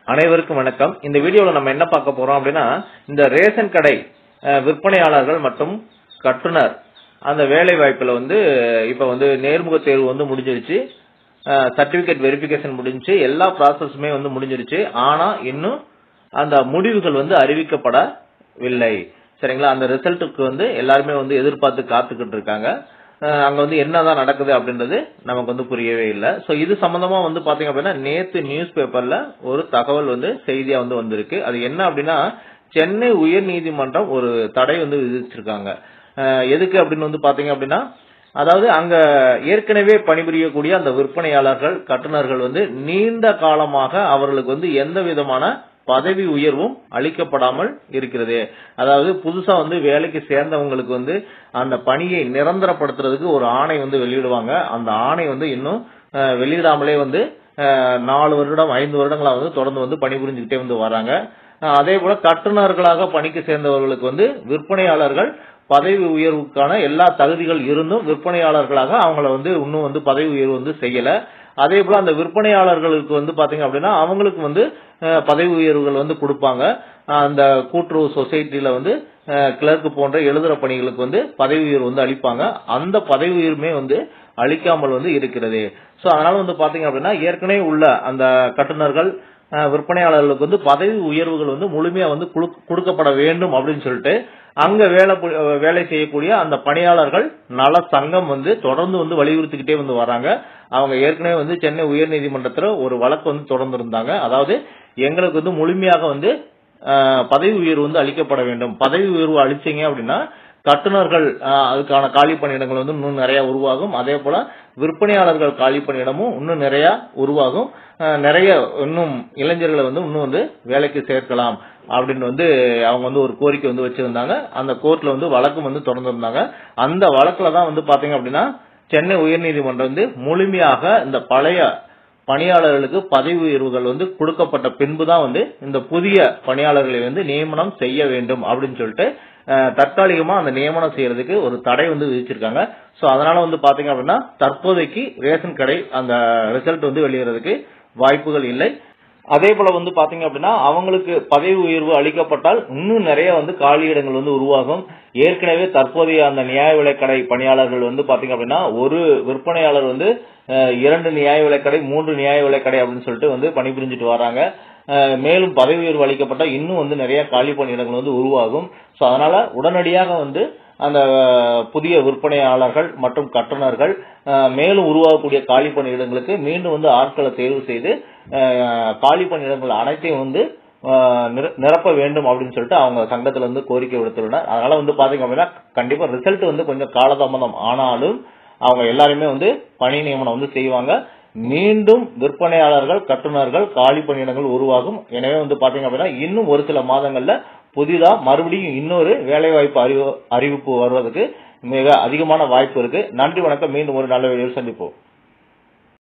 அனைவருக்கும் வணக்கம் இந்த வீடியோல நம்ம என்ன பார்க்க போறோம் அப்படின்னா இந்த ரேஷன் கடை அஹ், விற்பனையாளர்கள் மற்றும் கட்டுனர் அந்த வேலை வாய்ப்புல வந்து இப்ப வந்து நேர்முக தேர்வு வந்து முடிஞ்சிருச்சு சர்டிபிகேட் வெரிஃபிகேஷன் முடிஞ்சுச்சு எல்லா ப்ராசஸுமே வந்து முடிஞ்சிருச்சு ஆனா இன்னும் அந்த முடிவுகள் வந்து அறிவிக்கப்படவில்லை சரிங்களா அந்த ரிசல்ட்டுக்கு வந்து எல்லாருமே வந்து எதிர்பார்த்து காத்துக்கிட்டு இருக்காங்க அஹ் அங்க வந்து என்னதான் நடக்குது அப்படின்றது நமக்கு வந்து புரியவே இல்லை சோ இது சம்பந்தமா வந்து பாத்தீங்க அப்படின்னா நேத்து நியூஸ் பேப்பர்ல ஒரு தகவல் வந்து செய்தியா வந்து வந்திருக்கு அது என்ன அப்படின்னா சென்னை உயர்நீதிமன்றம் ஒரு தடை வந்து விதிச்சிருக்காங்க அஹ் எதுக்கு அப்படின்னு வந்து பாத்தீங்க அப்படின்னா அதாவது அங்க ஏற்கனவே பணிபுரியக்கூடிய அந்த விற்பனையாளர்கள் கட்டுனர்கள் வந்து நீண்ட காலமாக அவர்களுக்கு வந்து எந்த விதமான பதவி உயர்வும் அளிக்கப்படாமல் இருக்கிறது அதாவது புதுசா வந்து வேலைக்கு சேர்ந்தவங்களுக்கு வந்து அந்த பணியை நிரந்தரப்படுத்துறதுக்கு ஒரு ஆணை வந்து வெளியிடுவாங்க அந்த ஆணை வந்து இன்னும் அஹ், வெளியிடாமலே வந்து அஹ், நாலு வருடம் ஐந்து வருடங்களா வந்து தொடர்ந்து வந்து பணிபுரிஞ்சுக்கிட்டே வந்து வராங்க அஹ், அதே போல கட்டுநர்களாக பணிக்கு சேர்ந்தவர்களுக்கு வந்து விற்பனையாளர்கள் பதவி உயர்வுக்கான எல்லா தகுதிகள் இருந்தும் விற்பனையாளர்களாக அவங்கள வந்து இன்னும் வந்து பதவி உயர்வு வந்து செய்யல அதே போல அந்த விற்பனையாளர்களுக்கு வந்து பாத்தீங்க அப்படின்னா அவங்களுக்கு வந்து அஹ், பதவி உயர்வுகள் வந்து கொடுப்பாங்க அஹ், அந்த கூட்டுறவு சொசைட்டில வந்து கிளர்க் போன்ற எழுதுற பணிகளுக்கு வந்து பதவி உயர்வு வந்து அளிப்பாங்க அந்த பதவி உயர்வுமே வந்து அளிக்காமல் வந்து இருக்கிறது சோ அதனால வந்து பாத்தீங்க அப்படின்னா ஏற்கனவே உள்ள அந்த கட்டுனர்கள் அஹ், விற்பனையாளர்களுக்கு வந்து பதவி உயர்வுகள் வந்து முழுமையா வந்து குடுக்க- கொடுக்கப்பட வேண்டும் அப்படின்னு சொல்லிட்டு அங்க வேலை பு- வேலை செய்யக்கூடிய அந்த பணியாளர்கள் நல சங்கம் வந்து தொடர்ந்து வந்து வலியுறுத்திக்கிட்டே வந்து வராங்க அவங்க ஏற்கனவே வந்து சென்னை உயர்நீதிமன்றத்துல ஒரு வழக்கு வந்து தொடர்ந்து இருந்தாங்க அதாவது எங்களுக்கு வந்து முழுமையாக வந்து அஹ், பதவி உயர்வு வந்து அளிக்கப்பட வேண்டும் பதவி உயர்வு அளிச்சீங்க அப்படின்னா கட்டுனர்கள் அஹ், அதுக்கான காலி பணியிடங்கள் வந்து இன்னும் நிறைய உருவாகும் அதே போல விற்பனையாளர்கள் காலி பணியிடமும் இன்னும் நிறைய உருவாகும் அஹ், நிறைய இன்னும் இளைஞர்களை வந்து இன்னும் வந்து வேலைக்கு சேர்க்கலாம் அப்படின்னு வந்து அவங்க வந்து ஒரு கோரிக்கை வந்து வச்சிருந்தாங்க அந்த கோர்ட்ல வந்து வழக்கும் வந்து தொடர்ந்து இருந்தாங்க அந்த வழக்குல தான் வந்து பாத்தீங்க அப்படின்னா சென்னை உயர்நீதிமன்றம் வந்து முழுமையாக இந்த பழைய பணியாளர்களுக்கு பதவி உயர்வுகள் வந்து கொடுக்கப்பட்ட பின்பு தான் வந்து இந்த புதிய பணியாளர்களை வந்து நியமனம் செய்ய வேண்டும் அப்படின்னு சொல்லிட்டு அஹ், தற்காலிகமா அந்த நியமனம் செய்யறதுக்கு ஒரு தடை வந்து விதிச்சிருக்காங்க சோ அதனால வந்து பாத்தீங்க அப்படின்னா தற்போதைக்கு ரேஷன் கடை அந்த ரிசல்ட் வந்து வெளியிறதுக்கு வாய்ப்புகள் இல்லை அதே போல வந்து பாத்தீங்க அப்படின்னா அவங்களுக்கு பதவி உயர்வு அளிக்கப்பட்டால் இன்னும் நிறைய வந்து காலியிடங்கள் வந்து உருவாகும் ஏற்கனவே தற்போதைய அந்த நியாய விலைக்கடை பணியாளர்கள் வந்து பாத்தீங்க அப்படின்னா ஒரு விற்பனையாளர் வந்து அஹ், இரண்டு நியாய விலைக்கடை மூன்று நியாய விலைக்கடை அப்படின்னு சொல்லிட்டு வந்து பணிபுரிஞ்சிட்டு வராங்க அஹ், மேலும் பதவி உயர்வு அளிக்கப்பட்டால் இன்னும் வந்து நிறைய காலி பணியிடங்கள் வந்து உருவாகும் சோ அதனால உடனடியாக வந்து அந்த அஹ், புதிய விற்பனையாளர்கள் மற்றும் கட்டுனர்கள் அஹ், மேலும் உருவாகக்கூடிய காலி பணியிடங்களுக்கு மீண்டும் வந்து ஆட்களை தேர்வு செய்து அஹ், காலி பணியிடங்கள் அனைத்தையும் வந்து அஹ், நிர- நிரப்ப வேண்டும் அப்படின்னு சொல்லிட்டு அவங்க சங்கத்துல இருந்து கோரிக்கை விடுத்துள்ளனர் அதனால வந்து பாத்தீங்க அப்படின்னா கண்டிப்பா ரிசல்ட் வந்து கொஞ்சம் காலதாமதம் ஆனாலும் அவங்க எல்லாருமே வந்து பணி நியமனம் வந்து செய்வாங்க மீண்டும் விற்பனையாளர்கள் கட்டுனர்கள் காலி பணியிடங்கள் உருவாகும் எனவே வந்து பாத்தீங்க அப்படின்னா இன்னும் ஒரு சில மாதங்கள்ல புதிதா மறுபடியும் இன்னொரு வேலைவாய்ப்பு அறிவு அறிவிப்பு வருவதற்கு மிக அதிகமான வாய்ப்பு இருக்கு நன்றி வணக்கம் மீண்டும் ஒரு நல்ல வீடியோ சந்திப்போம்